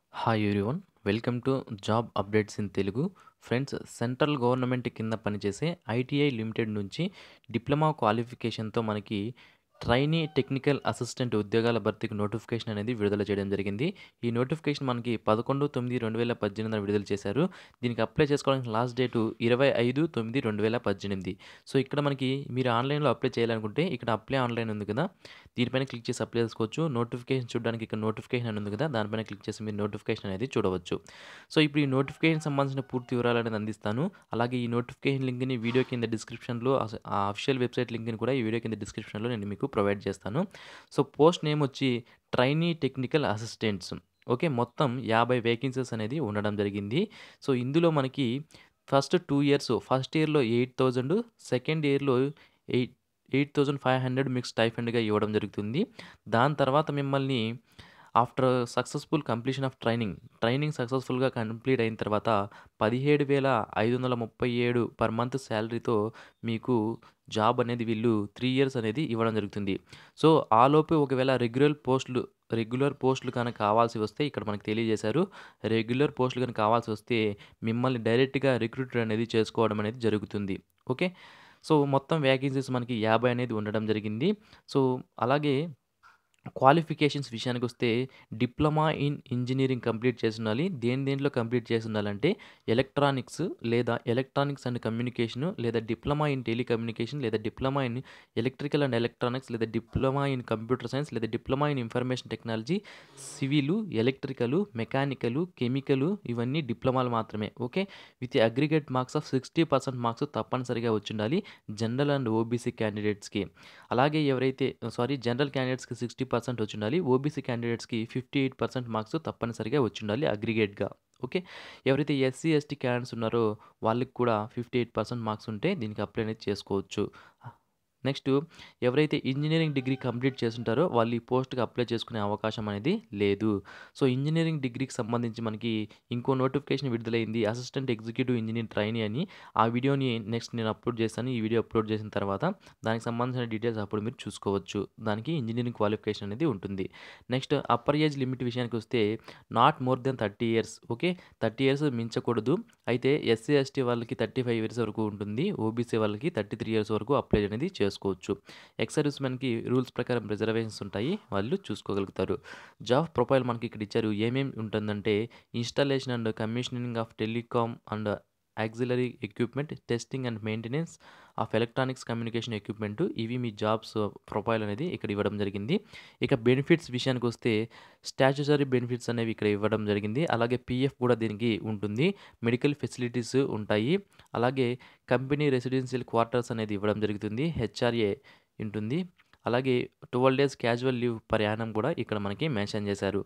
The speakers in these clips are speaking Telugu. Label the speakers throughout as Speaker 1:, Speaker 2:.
Speaker 1: Hi everyone welcome to job updates in Telugu friends central government కింద పనిచేసే ఐటీఐ లిమిటెడ్ నుంచి డిప్లొమా క్వాలిఫికేషన్తో మనకి ట్రైనీ టెక్నికల్ అసిస్టెంట్ ఉద్యోగాల భర్తీకి నోటిఫికేషన్ అనేది విడుదల చేయడం జరిగింది ఈ నోటిఫికేషన్ మనకి పదకొండు తొమ్మిది రెండు వేల పద్దెనిమిదిన విడుదల చేశారు దీనికి అప్లై చేసుకోవడానికి లాస్ట్ డేటు ఇరవై ఐదు తొమ్మిది రెండు వేల పద్దెనిమిది సో ఇక్కడ మనకి మీరు ఆన్లైన్లో అప్లై చేయాలనుకుంటే ఇక్కడ అప్లై ఆన్లైన్ ఉంది కదా దీనిపైన క్లిక్ చేసి అప్లై చేసుకోవచ్చు నోటిఫికేషన్ చూడడానికి ఇక్కడ నోటిఫికేషన్ అని ఉంది కదా దానిపైన క్లిక్ చేసి మీరు నోటిఫికేషన్ అనేది చూడవచ్చు సో ఇప్పుడు ఈ నోటిఫికేషన్ సంబంధించిన పూర్తి వివరాలు అనేది అందిస్తాను అలాగే ఈ నోటిఫికేషన్ లింక్ని వీడియో కింద డిస్క్రిప్షన్లో అస- ఆ అఫిషియల్ వెబ్సైట్ లింక్ని కూడా ఈ వీడియో కింద డిస్క్రిప్షన్లో నేను మీకు ప్రొవైడ్ చేస్తాను సో పోస్ట్ నేమ్ వచ్చి ట్రైనీ టెక్నికల్ అసిస్టెంట్స్ ఓకే మొత్తం యాభై వేకెన్సీస్ అనేది ఉండడం జరిగింది సో ఇందులో మనకి ఫస్ట్ టూ ఇయర్స్ ఫస్ట్ ఇయర్లో ఎయిట్ థౌజండ్ సెకండ్ ఇయర్లో eight eight thousand five hundred మీకు స్టైఫండ్గా ఇవ్వడం జరుగుతుంది దాని తర్వాత మిమ్మల్ని after successful completion of training training సక్సెస్ఫుల్గా కంప్లీట్ అయిన తర్వాత పదిహేడు వేల ఐదు వందల ముప్పై ఏడు పర్ మంత్ శాలరీతో మీకు జాబ్ అనేది వీళ్ళు త్రీ ఇయర్స్ అనేది ఇవ్వడం జరుగుతుంది సో ఆలోపు ఒకవేళ రెగ్యులర్ పోస్టులు రెగ్యులర్ పోస్టులు కనుక కావాల్సి వస్తే ఇక్కడ మనకు తెలియజేశారు రెగ్యులర్ పోస్టులు కనుక కావాల్సి వస్తే మిమ్మల్ని డైరెక్ట్గా రిక్రూటర్ అనేది చేసుకోవడం అనేది జరుగుతుంది ఓకే సో మొత్తం వ్యాకెన్సీస్ మనకి యాభై అనేది ఉండడం జరిగింది సో అలాగే క్వాలిఫికేషన్స్ విషయానికి వస్తే డిప్లొమా ఇన్ ఇంజనీరింగ్ కంప్లీట్ చేసి ఉండాలి దేని దేంట్లో కంప్లీట్ చేసి ఉండాలంటే ఎలక్ట్రానిక్స్ లేదా ఎలక్ట్రానిక్స్ అండ్ కమ్యూనికేషన్ లేదా డిప్లొమా ఇన్ టెలికమ్యూనికేషన్ లేదా diploma in electrical and electronics లేదా డిప్లొమా ఇన్ కంప్యూటర్ సైన్స్ లేదా diploma in information technology civil electrical mechanical chemical ఇవన్నీ డిప్లొమాలు మాత్రమే okay with aggregate marks of sixty percent marks తప్పనిసరిగా వచ్చి ఉండాలి జనరల్ అండ్ ఓబీసీ క్యాండిడేట్స్కి అలాగే ఎవరైతే సారీ జనరల్ క్యాండిడేట్స్కి సిక్స్టీ పర్సెంట్ వచ్చి ఉండాలి ఓబీసీ క్యాండిడేట్స్కి ఫిఫ్టీ ఎయిట్ పర్సెంట్ మార్క్స్ తప్పనిసరిగా వచ్చి ఉండాలి అగ్రిగేట్గా ఓకే ఎవరైతే ఎస్సీ ఎస్టీ క్యాండిడేట్స్ ఉన్నారో వాళ్ళకి కూడా ఫిఫ్టీ ఎయిట్ పర్సెంట్ మార్క్స్ ఉంటే దీనికి అప్లై అనేది చేసుకోవచ్చు నెక్స్ట్ ఎవరైతే ఇంజనీరింగ్ డిగ్రీ కంప్లీట్ చేస్తుంటారో వాళ్ళు ఈ పోస్ట్కి అప్లై చేసుకునే అవకాశం అనేది లేదు సో ఇంజనీరింగ్ డిగ్రీకి సంబంధించి మనకి ఇంకో నోటిఫికేషన్ విడుదలైంది అసిస్టెంట్ ఎగ్జిక్యూటివ్ ఇంజనీర్ ట్రైనీ అని ఆ వీడియోని నెక్స్ట్ నేను అప్లోడ్ చేస్తాను ఈ వీడియో అప్లోడ్ చేసిన తర్వాత దానికి సంబంధించిన డీటెయిల్స్ అప్పుడు మీరు చూసుకోవచ్చు దానికి ఇంజనీరింగ్ క్వాలిఫికేషన్ అనేది ఉంటుంది నెక్స్ట్ అప్పర్ ఏజ్ లిమిట్ విషయానికి వస్తే not more than thirty years okay thirty years మించకూడదు అయితే ఎస్సీ ఎస్టీ వాళ్ళకి థర్టీ ఫైవ్ ఇయర్స్ వరకు ఉంటుంది ఓబీసీ వాళ్ళకి థర్టీ త్రీ ఇయర్స్ వరకు అప్లై అనేది చేసుకోవచ్చు ఎక్స్ సర్వీస్ మెన్కి రూల్స్ ప్రకారం రిజర్వేషన్స్ ఉంటాయి వాళ్ళు చూసుకోగలుగుతారు జాబ్ ప్రొఫైల్ మనకి ఇక్కడ ఇచ్చారు ఏమేమి ఉంటుందంటే installation and commissioning of telecom and auxiliary equipment testing and maintenance of electronics communication equipment ఇవి మీ జాబ్స్ ప్రొఫైల్ అనేది ఇక్కడ ఇవ్వడం జరిగింది ఇక బెనిఫిట్స్ విషయానికి వస్తే స్టాచ్యుటరీ బెనిఫిట్స్ అనేవి ఇక్కడ ఇవ్వడం జరిగింది అలాగే పీఎఫ్ కూడా దీనికి ఉంటుంది మెడికల్ ఫెసిలిటీస్ ఉంటాయి అలాగే కంపెనీ రెసిడెన్షియల్ క్వార్టర్స్ అనేది ఇవ్వడం జరుగుతుంది హెచ్ఆర్ఏ ఉంటుంది అలాగే ట్వెల్వ్ డేస్ క్యాజువల్ లీవ్ ప్రయాణం కూడా ఇక్కడ మనకి మెన్షన్ చేశారు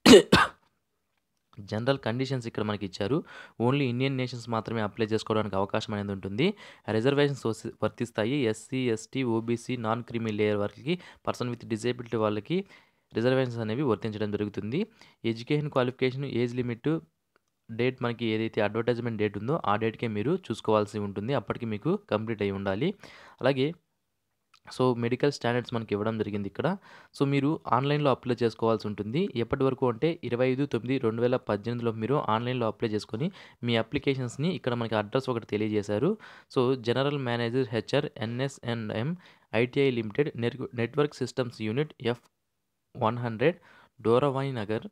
Speaker 1: జనరల్ కండిషన్స్ ఇక్కడ మనకి ఇచ్చారు ఓన్లీ ఇండియన్ నేషన్స్ మాత్రమే అప్లై చేసుకోవడానికి అవకాశం అనేది ఉంటుంది రిజర్వేషన్స్ వసి- వర్తిస్తాయి SC ST OBC non creamy layer వాళ్ళకి పర్సన్ విత్ డిజేబిలిటీ వాళ్ళకి రిజర్వేషన్స్ అనేవి వర్తించడం జరుగుతుంది education qualification age limit date మనకి ఏదైతే అడ్వర్టైజ్మెంట్ డేట్ ఉందో ఆ డేట్కే మీరు చూసుకోవాల్సి ఉంటుంది అప్పటికి మీకు కంప్లీట్ అయి ఉండాలి అలాగే సో మెడికల్ స్టాండర్డ్స్ మనకి ఇవ్వడం జరిగింది ఇక్కడ సో మీరు ఆన్లైన్లో అప్లై చేసుకోవాల్సి ఉంటుంది ఎప్పటి వరకు అంటే ఇరవై ఐదు తొమ్మిది రెండు వేల పద్దెనిమిదిలో మీరు ఆన్లైన్లో అప్లై చేసుకొని మీ అప్లికేషన్స్ని ఇక్కడ మనకి అడ్రస్ ఒకటి తెలియజేశారు so general manager HR NSNM ITI limited network systems unit F one hundred Dooravani Nagar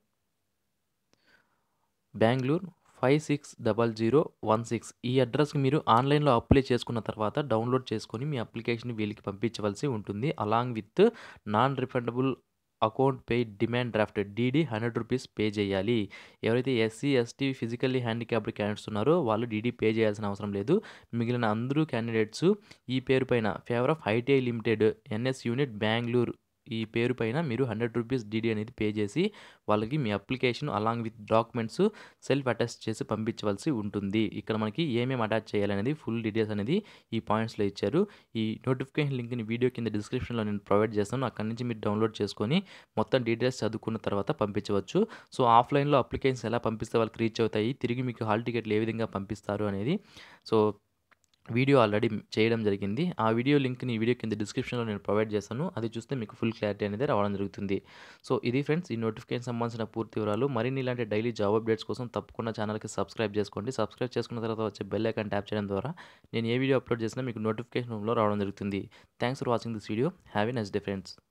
Speaker 1: Bengaluru five six double zero one six ఈ అడ్రస్కి మీరు ఆన్లైన్లో అప్లై చేసుకున్న తర్వాత డౌన్లోడ్ చేసుకొని మీ అప్లికేషన్ వీళ్ళకి పంపించవలసి ఉంటుంది along with non refundable account pay demand draft DD hundred rupees pay చేయాలి ఎవరైతే SC ST physically handicapped candidates ఉన్నారో వాళ్ళు డీడీ పే చేయాల్సిన అవసరం లేదు మిగిలిన అందరూ క్యాండిడేట్స్ ఈ పేరు పైన favour of ITI limited NS unit Bengaluru ఈ పేరు పైన మీరు హండ్రెడ్ రూపీస్ డీడీ అనేది పే చేసి వాళ్ళకి మీ application along with documents self attach చేసి పంపించవలసి ఉంటుంది ఇక్కడ మనకి ఏమేమి అటాచ్ చేయాలనేది ఫుల్ డీటెయిల్స్ అనేది ఈ పాయింట్స్లో ఇచ్చారు ఈ నోటిఫికేషన్ లింక్ని వీడియో కింద డిస్క్రిప్షన్లో నేను ప్రొవైడ్ చేస్తాను అక్కడి నుంచి మీరు డౌన్లోడ్ చేసుకొని మొత్తం డీటెయిల్స్ చదువుకున్న తర్వాత పంపించవచ్చు సో ఆఫ్లైన్లో అప్లికేషన్స్ ఎలా పంపిస్తే వాళ్ళకి రీచ్ అవుతాయి తిరిగి మీకు హాల్ టికెట్లు ఏ విధంగా పంపిస్తారు అనేది సో వీడియో ఆల్రెడీ చేయడం జరిగింది. ఆ వీడియో లింక్‌ని ఈ వీడియో కింద డిస్క్రిప్షన్‌లో నేను ప్రొవైడ్ చేస్తాను. అది చూస్తే మీకు ఫుల్ క్లారిటీ అనేది రావడం జరుగుతుంది. సో, ఇది ఫ్రెండ్స్ ఈ నోటిఫికేషన్ సంబంధించిన పూర్తి వివరాలు. మరిన్ని ఇలాంటి డైలీ జాబ్ అప్డేట్స్ కోసం తప్పకుండా ఛానల్‌కి సబ్స్క్రైబ్ చేసుకోండి. సబ్స్క్రైబ్ చేసుకున్న తర్వాత వచ్చే బెల్ ఐకాన్ ట్యాప్ చేయడం ద్వారా నేను ఏ వీడియో అప్లోడ్ చేసినా మీకు నోటిఫికేషన్ రూపంలో రావడం జరుగుతుంది. Thanks for watching this video. Have a nice day friends.